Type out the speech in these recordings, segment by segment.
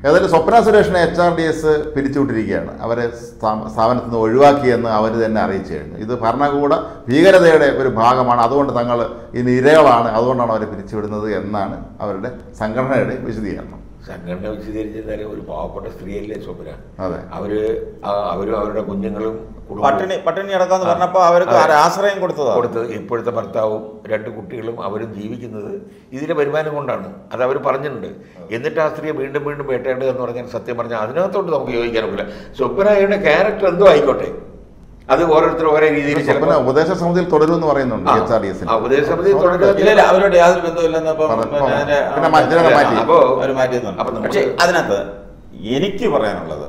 ഏതായാലും സ്വപ്ന സുരേഷിനെ H R D S പിരിച്ചുവിട്ടിരിക്കുകയാണ് അവരെ സ്ഥാ- സ്ഥാപനത്തിൽ നിന്ന് ഒഴിവാക്കിയെന്ന് അവർ തന്നെ അറിയിച്ചു കഴിഞ്ഞു ഇത് ഭരണകൂട ഭീകരതയുടെ ഒരു ഭാഗമാണ് അതുകൊണ്ട് തങ്ങൾ ഇതിന് ഇരകളാണ് അതുകൊണ്ടാണ് അവരെ പിരിച്ചുവിടുന്നത് എന്നാണ് അവരുടെ സംഘടനയുടെ വിശദീകരണം സംഘടന വിശദീകരിച്ചാൽ ഒരു പാവപ്പെട്ട സ്ത്രീയല്ലേ സ്വപ്ന അതെ അവര് ആ- അവരും അവരുടെ കുഞ്ഞുങ്ങളും കുടുംബവും പട്ടിണി പട്ടിണി അടക്കാന്ന് പറഞ്ഞപ്പോ അവർക്ക് അതെ. ആശ്രയം കൊടുത്തതാ കൊടുത്തത് ഇപ്പോഴത്തെ ഭർത്താവും രണ്ട് കുട്ടികളും അവരും ജീവിക്കുന്നത് ഇതിലെ വരുമാനം കൊണ്ടാണ് അത് അവർ പറഞ്ഞിട്ടുണ്ട് എന്നിട്ട് ആ സ്ത്രീയെ വീണ്ടും വീണ്ടും വേട്ടേണ്ടത് എന്ന് പറഞ്ഞാൽ സത്യം പറഞ്ഞാൽ അതിനകത്തോട്ട് നമുക്ക് യോജിക്കാനൊക്കില്ല സ്വപ്നയുടെ ക്യാരക്ടർ എന്തോ ആയിക്കോട്ടെ അത് ഓരോരുത്തർ ഓരോ രീതിയിൽ സ്വപ്ന ചിലപ്പോൾ ഉപദേശ സമിതിയിൽ തുടരുമെന്ന് പറയുന്നുണ്ട് ആ, എച്ച് ആർ ഡി എസിൽ ആ, ഉപദേശ സമിതിയിൽ തുടരുക. ഇല്ല ഇല്ല അവരോട് യാതൊരു ബന്ധമില്ലെന്ന് അപ്പം പറഞ്ഞു. പിന്നെ അതിന്റെ- പിന്നെ മറ്റൊരാളെ അല്ല, മാറ്റി. അപ്പോ അവര് മാറ്റിയെന്നുണ്ട്. അപ്പൊ നമുക്ക് പക്ഷേ അതിനകത്ത് എനിക്ക് പറയാനുള്ളത്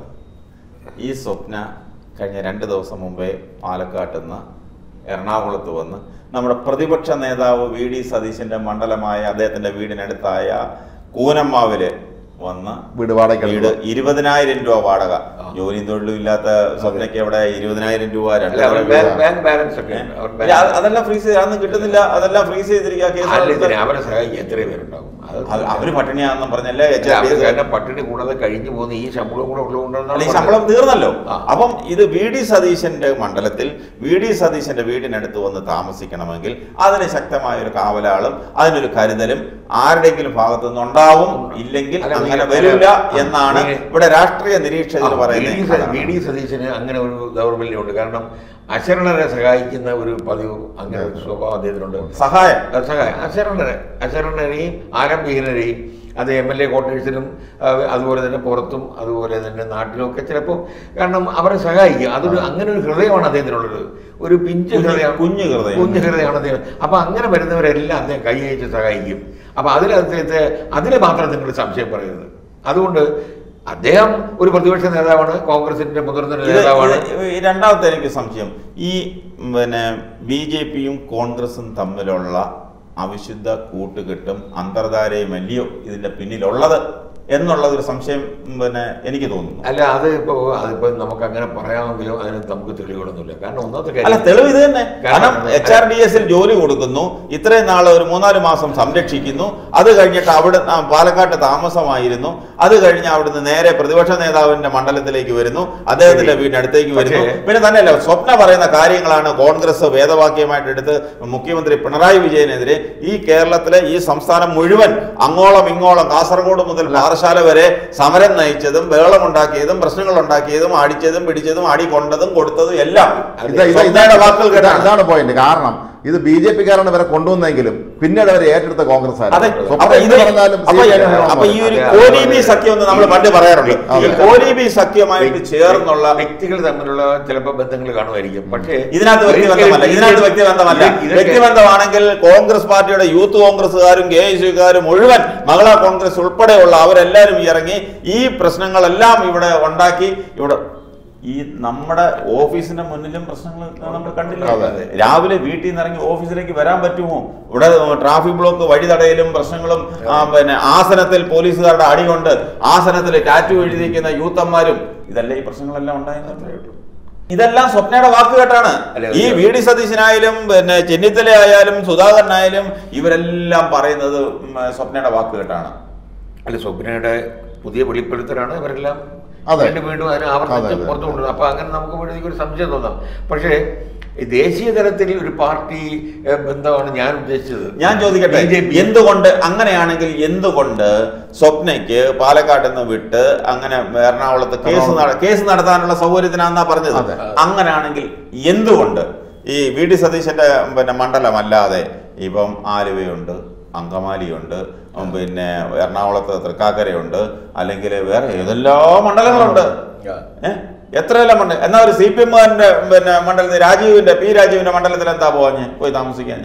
ഈ സ്വപ്ന കഴിഞ്ഞ രണ്ട് ദിവസം മുമ്പേ പാലക്കാട്ട് നിന്ന് എറണാകുളത്ത് വന്ന് നമ്മുടെ പ്രതിപക്ഷ നേതാവ് വി ഡി സതീശന്റെ മണ്ഡലമായ അദ്ദേഹത്തിന്റെ വീടിനടുത്തായ കൂനമ്മാവില് വന്ന് വീട് വാടക വീട് ഇരുപതിനായിരം രൂപ വാടക ജോലിയും തൊഴിലും ഇല്ലാത്ത സ്വപ്നയ്ക്ക് അവിടെ ഇരുപതിനായിരം രൂപ രണ്ട് അല്ല, അവർ നില ബാങ്ക് വീട്. ബാങ്ക് ബാലൻസ് ഒക്കെ ഉണ്ട്. അവർ ഇല്ല, അത് അതെല്ലാം ഫ്രീസ് ചെയ്ത് അതൊന്നും കിട്ടുന്നില്ല അതെല്ലാം ഫ്രീസ് ചെയ്തിരിക്കുക കേസ് അല്ല ഇതിന് കൊടുത്ത് അവരെ സഹായിക്കാൻ എത്ര പേരുണ്ടാവും അത് അത് അവര് പട്ടിണിയാണെന്നും പറഞ്ഞല്ലേ എച്ച് അല്ല, ആർ അവര് ഡി കാരണം പട്ടിണി കൂടാതെ കഴിഞ്ഞു പോകുന്ന ഈ ശമ്പളം കൂടെ അല്ല ഈ ഉള്ളതുകൊണ്ടാണ് ശമ്പളം തീർന്നല്ലോ ആ. അപ്പം ഇത് വി ഡി സതീശന്റെ മണ്ഡലത്തിൽ വി ഡി സതീശന്റെ വീടിനടുത്ത് വന്ന് താമസിക്കണമെങ്കിൽ അതിന് ശക്തമായ ഒരു കാവലാളും അതിനൊരു കരുതലും ആരുടെയെങ്കിലും ഭാഗത്തു നിന്നുണ്ടാവും ഇല്ലെങ്കിൽ അല്ല, അങ്ങനെ നീ- വരില്ല ആ, എന്നാണ് നീ- ഇവിടെ രാഷ്ട്രീയ നിരീക്ഷകർ വി ഡി സ- പറയുന്നത് വി ഡി സതീശന് അങ്ങനെ ഒരു ദൗർബല്യമുണ്ട് കാരണം അശരണരെ സഹായിക്കുന്ന ഒരു പതിവ് അങ്ങനെ ഒരു സ്വഭാവം അദ്ദേഹത്തിനുണ്ട് സഹായം അത് സഹായം അശരണരെ അശരണരെയും ആരംഭികരെയും അത് എം എൽ എ ക്വാർട്ടേഴ്സിലും അതുപോലെ തന്നെ പുറത്തും അതുപോലെ തന്നെ നാട്ടിലും ഒക്കെ ചിലപ്പോൾ കാരണം അവരെ സഹായിക്കുക അതൊരു അങ്ങനെ ഒരു ഹൃദയമാണ് അദ്ദേഹത്തിനുള്ളത് ഒരു പിഞ്ച് കുഞ്ഞ്- ഹൃദയം കുഞ്ഞ് ഹൃദയം. കുഞ്ഞ് ഹൃദയമാണ് അദ്ദേഹം അപ്പൊ അങ്ങനെ വരുന്നവരെല്ലാം അദ്ദേഹം കൈ അയച്ച് സഹായിക്കും അപ്പൊ അതിൽ അദ്ദേഹത്തെ അതിനെ മാത്രം നിങ്ങൾ സംശയം പറയരുത് അതുകൊണ്ട് അദ്ദേഹം ഒരു പ്രതിപക്ഷ നേതാവാണ് കോൺഗ്രസിന്റെ മുതിർന്ന ഇത് നേതാവാണ് ഇത് ഈ രണ്ടാമത്തെ എനിക്ക് സംശയം ഈ ഉം, പിന്നെ ബി ജെ പിയും കോൺഗ്രസും തമ്മിലുള്ള അവിശുദ്ധ കൂട്ടുകെട്ടും അന്തർധാരയും അല്ലയോ ഇതിന്റെ പിന്നിലുള്ളത് എന്നുള്ള ഒരു സംശയം ഉം, പിന്നെ എനിക്ക് തോന്നുന്നു അല്ല അത് ഇപ്പോ അതിപ്പോ നമുക്ക് അങ്ങനെ പറയാമെങ്കിലും അതിന് നമുക്ക് തെളിവുകളൊന്നുമില്ല കാരണം ഒന്നാമത്തെ അല്ല കാര്യം തെളിവ് ഇത് തന്നെ കാരണം കാരണം എച്ച് ആർ ഡി എസിൽ ജോലി കൊടുക്കുന്നു ഇത്രയും നാൾ ഒരു മൂന്നാല് മാസം സംരക്ഷിക്കുന്നു അത് കഴിഞ്ഞിട്ട് അവിടെ ആ, പാലക്കാട്ട് താമസമായിരുന്നു അത് കഴിഞ്ഞ് അവിടുന്ന് നേരെ പ്രതിപക്ഷ നേതാവിന്റെ മണ്ഡലത്തിലേക്ക് വരുന്നു അദ്ദേഹത്തിന്റെ വീടിനടുത്തേക്ക് വരുന്നു പക്ഷേ- പിന്നെ തന്നെയല്ല സ്വപ്ന പറയുന്ന കാര്യങ്ങളാണ് കോൺഗ്രസ് വേദവാക്യമായിട്ട് എടുത്ത് മുഖ്യമന്ത്രി പിണറായി വിജയനെതിരെ ഈ കേരളത്തിലെ ഈ സംസ്ഥാനം മുഴുവൻ അങ്ങോളം ഇങ്ങോളം കാസർഗോഡ് മുതൽ പാറശാല വരെ സമരം നയിച്ചതും ബഹളമുണ്ടാക്കിയതും പ്രശ്നങ്ങൾ ഉണ്ടാക്കിയതും അടിച്ചതും പിടിച്ചതും അടി കൊണ്ടതും കൊടുത്തതും എല്ലാം ഇത് ഇത് സ്വപ്നയുടെ വാക്കുകൾ ഇതാ- കേട്ടാണ് ഇതാണ് പോയിന്റ് കാരണം ഇത് ബി ജെ പിക്കാരാണ് ഇവരെ കൊണ്ടുവന്നെങ്കിലും പിന്നീട് അവരെ ഏറ്റെടുത്ത കോൺഗ്രസ് അതെ ആയിരുന്നു. അപ്പൊ ഇത് പറഞ്ഞാലും അപ്പൊ CPI ആണ് അപ്പൊ ഈ ഒരു അതെ, കോലീബി സഖ്യം എന്ന് നമ്മൾ പണ്ട് പറയാറുണ്ട് ഈ അതെ. കോലീബി സഖ്യമായിട്ട് ചേർന്നുള്ള വ്യക്തികൾ തമ്മിലുള്ള ചിലപ്പോൾ ബന്ധങ്ങൾ കാണുമായിരിക്കും പക്ഷേ ഇതിനകത്ത് വ്യക്തിബന്ധമല്ല ഇതിനകത്ത് വ്യക്തിബന്ധമല്ല ഇതൊക്കെ- വ്യക്തിബന്ധമാണെങ്കിൽ കോൺഗ്രസ് പാർട്ടിയുടെ യൂത്ത് കോൺഗ്രസ്സുകാരും കെ എസ് യുക്കാരും മുഴുവൻ മഹിളാ കോൺഗ്രസ് ഉൾപ്പെടെയുള്ള അവരെല്ലാവരും ഇറങ്ങി ഈ പ്രശ്നങ്ങളെല്ലാം ഇവിടെ ഉണ്ടാക്കി ഇവിടെ ഈ നമ്മുടെ ഓഫീസിന്റെ മുന്നിലും പ്രശ്നങ്ങൾ നമ്മൾ കണ്ടില്ല അതെ. രാവിലെ വീട്ടിൽ നിന്ന് ഇറങ്ങി ഓഫീസിലേക്ക് വരാൻ പറ്റുമോ ഇവിടെ ട്രാഫിക് ബ്ലോക്ക് വഴി തടയലും പ്രശ്നങ്ങളും ആ, പിന്നെ ആസനത്തിൽ പോലീസുകാരുടെ അടി കൊണ്ട് ആസനത്തിൽ ടാറ്റു എഴുതിയിരിക്കുന്ന യൂത്തന്മാരും ഇതല്ലേ ഈ പ്രശ്നങ്ങളെല്ലാം ഉണ്ടായിരുന്നത് ഇതെല്ലാം സ്വപ്നയുടെ വാക്ക് കേട്ടാണ് അല്ലേ, ഈ ഒരു- വി ഡി സതീശനായാലും പിന്നെ ചെന്നിത്തല ആയാലും സുധാകരനായാലും ഇവരെല്ലാം പറയുന്നത് ഉം, സ്വപ്നയുടെ വാക്ക് കേട്ടാണ് അല്ല സ്വപ്നയുടെ പുതിയ വെളിപ്പെടുത്തലാണ് ഇവരെല്ലാം അതെ. വീണ്ടും വീണ്ടും അതിനെ അതെ, ആവർത്തിച്ച് അതെ. പുറത്തു കൊണ്ടുവരുന്നത് അപ്പൊ അങ്ങനെ നമുക്ക് വേണമെങ്കിൽ ഒരു സംശയം തോന്നാം പക്ഷേ ഈ ദേശീയ തലത്തിൽ ഒരു പാർട്ടി ഏഹ്, ബന്ധമാണ് ഞാൻ ഉദ്ദേശിച്ചത് ഞാൻ ചോദിക്കട്ടെ BJP എന്തുകൊണ്ട് അങ്ങനെയാണെങ്കിൽ എന്തുകൊണ്ട് സ്വപ്നയ്ക്ക് പാലക്കാട് നിന്ന് വിട്ട് അങ്ങനെ എറണാകുളത്ത് കേസ് നട- കേസ് നടത്താനുള്ള സൗകര്യത്തിനാന്നാ പറഞ്ഞത് അതെ. അങ്ങനെയാണെങ്കിൽ എന്തുകൊണ്ട് ഈ വി ഡി സതീശന്റെ പിന്നെ മണ്ഡലമല്ലാതെ ഇപ്പം ആലുവയുണ്ട് അങ്കമാലിയുണ്ട് ഉം, പിന്നെ എറണാകുളത്ത് തൃക്കാക്കരയുണ്ട് അല്ലെങ്കിൽ വേറെ ഏതെല്ലാം മണ്ഡലങ്ങളുണ്ട് ആ. ഏഹ് എത്രയെല്ലാം മണ്ഡലം എന്നാ ഒരു സി പി എമ്മുകാരന്റെ പിന്നെ മണ്ഡലത്തിൽ രാജീവിന്റെ പി രാജീവിന്റെ മണ്ഡലത്തിൽ എന്താ പോവാഞ്ഞ് പോയി താമസിക്കാൻ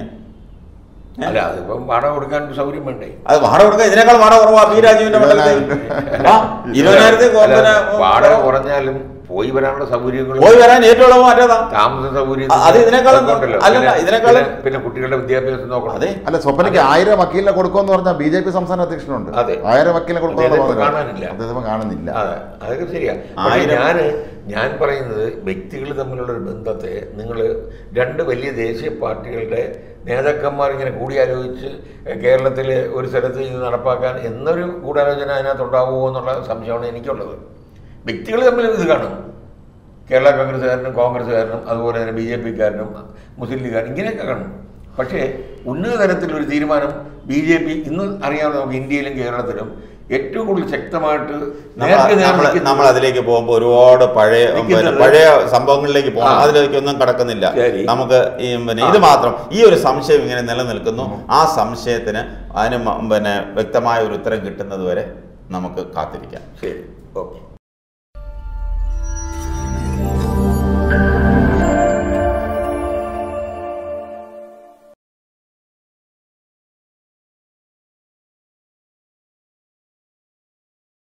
അല്ല അതിപ്പം വാടക കൊടുക്കാൻ സൗകര്യം വേണ്ടേ അത് വാടക കൊടുക്കുക ഇതിനേക്കാൾ വാടക കുറവാ പി രാജീവിന്റെ മണ്ഡലത്തിൽ ആ, ഇരുപതിനായിരത്തി കൊ- അല്ല, പിന്നെ വാടക കുറഞ്ഞാലും പോയി വരാനുള്ള സൗകര്യങ്ങളും പോയി വരാൻ ഏറ്റവും എളുപ്പം മറ്റേതാ താമസ സൗകര്യം അ- അത് ഇതിനേക്കാളും- അതൊക്കെ ഉണ്ടല്ലോ. അല്ലല്ല, പിന്നെ- ഇതിനേക്കാളും- പിന്നെ- പിന്നെ കുട്ടികളുടെ വിദ്യാഭ്യാസം നോക്കണം അതെ അല്ല സ്വപ്നയ്ക്ക് ആയിരം വക്കീലിനെ കൊടുക്കുമെന്ന് പറഞ്ഞാൽ ബി ജെ പി സംസ്ഥാന അധ്യക്ഷനുണ്ട് അതെ. ആയിരം വക്കീലിനെ കൊടുക്കുമെന്ന് അദ്ദേഹത്തെ പറഞ്ഞില്ല. കാണാനില്ല. അദ്ദേഹത്തെ കാണുന്നില്ല അതെ അതൊക്കെ ശരിയാ പക്ഷേ ആയിരം- ഞാൻ ഞാൻ പറയുന്നത് വ്യക്തികൾ തമ്മിലുള്ള ഒരു ബന്ധത്തെ നിങ്ങൾ രണ്ട് വലിയ ദേശീയ പാർട്ടികളുടെ നേതാക്കന്മാർ ഇങ്ങനെ കൂടിയാലോചിച്ച് കേരളത്തിൽ ഒരു സ്ഥലത്ത് ഇത് നടപ്പാക്കാൻ എന്നൊരു ഗൂഢാലോചന അതിനകത്ത് ഉണ്ടാവുമോ എന്നുള്ള സംശയമാണ് എനിക്കുള്ളത് വ്യക്തികൾ തമ്മിൽ ഇത് കാണും കേരള കോൺഗ്രസ്സുകാരനും കോൺഗ്രസ്സുകാരനും അതുപോലെ തന്നെ ബി ജെ പിക്കാരനും മുസ്ലിം ലീഗുകാരനും ഇങ്ങനെയൊക്കെ കാണും പക്ഷേ ഉന്നത തലത്തിലൊരു തീരുമാനം ബി ജെ പി ഇന്ന് അറിയാവുന്ന നമുക്ക് ഇന്ത്യയിലും കേരളത്തിലും ഏറ്റവും കൂടുതൽ ശക്തമായിട്ട് നേർക്ക് നേർ നമ്മൾ നിൽക്കുന്നത് നമ്മൾ അതിലേക്ക് പോകുമ്പോൾ ഒരുപാട് പഴയ നിൽക്കുന്നത് പിന്നെ പഴയ സംഭവങ്ങളിലേക്ക് പോകണം ആ. അതിലേക്കൊന്നും കടക്കുന്നില്ല ശരി. നമുക്ക് ഈ പിന്നെ ഇത് മാത്രം ഈ ഒരു സംശയം ഇങ്ങനെ നിലനിൽക്കുന്നു ആ സംശയത്തിന് അതിന് മ- പിന്നെ വ്യക്തമായ ഒരു ഉത്തരം കിട്ടുന്നത് വരെ നമുക്ക് കാത്തിരിക്കാം ശരി ഓക്കെ